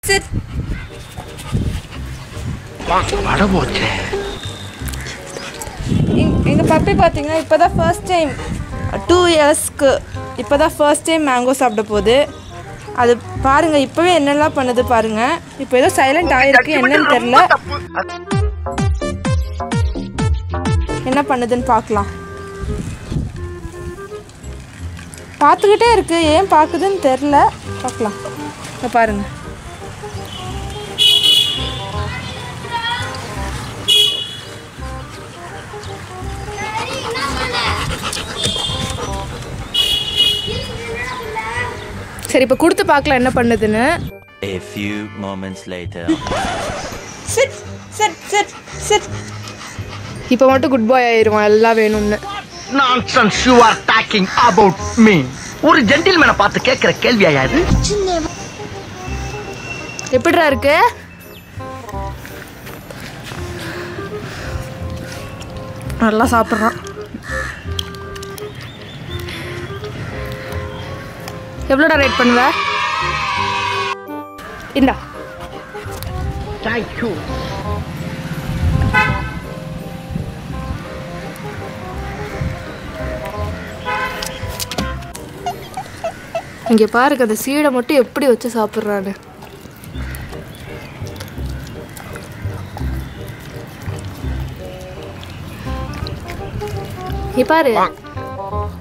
Chit வட போச்சே எங்கள் பப்பி பார்த்தீங்கன்னா இப்போ தான் ஃபர்ஸ்ட் டைம் டூ இயர்ஸ்க்கு இப்போ தான் ஃபர்ஸ்ட் டைம் மேங்கோ சாப்பிட போகுது அது பாருங்கள் இப்போவே என்னெல்லாம் பண்ணுது பாருங்கள் இப்போ ஏதோ சைலண்ட் ஆகிருக்கு என்னன்னு தெரில என்ன பண்ணுதுன்னு பார்க்கலாம் பார்த்துக்கிட்டே இருக்கு ஏன் பார்க்குதுன்னு தெரில பார்க்கலாம் இதை பாருங்க சரி இப்போ கொடுத்து பார்க்கலாம் என்ன பண்ணுதுன்னு A few moments later. சிட் சிட் சிட் சிட் இப்போ மட்டும் குட் பாய் ஆயிடுவான் எல்லாம் வேணும்னு nonsense you are talking about me ஒரு ஜென்டில்மேனை பார்த்து கேட்கிற கேள்வியா இது எப்படிடா இருக்கு நல்லா சாப்பிட்றான் எவ்வளோடா ரேட் பண்ணுவ இந்தா தேங்க்யூ இங்கே பாருங்க அந்த சீடை மட்டும் எப்படி வச்சு சாப்பிட்றான்னு நீ பாரு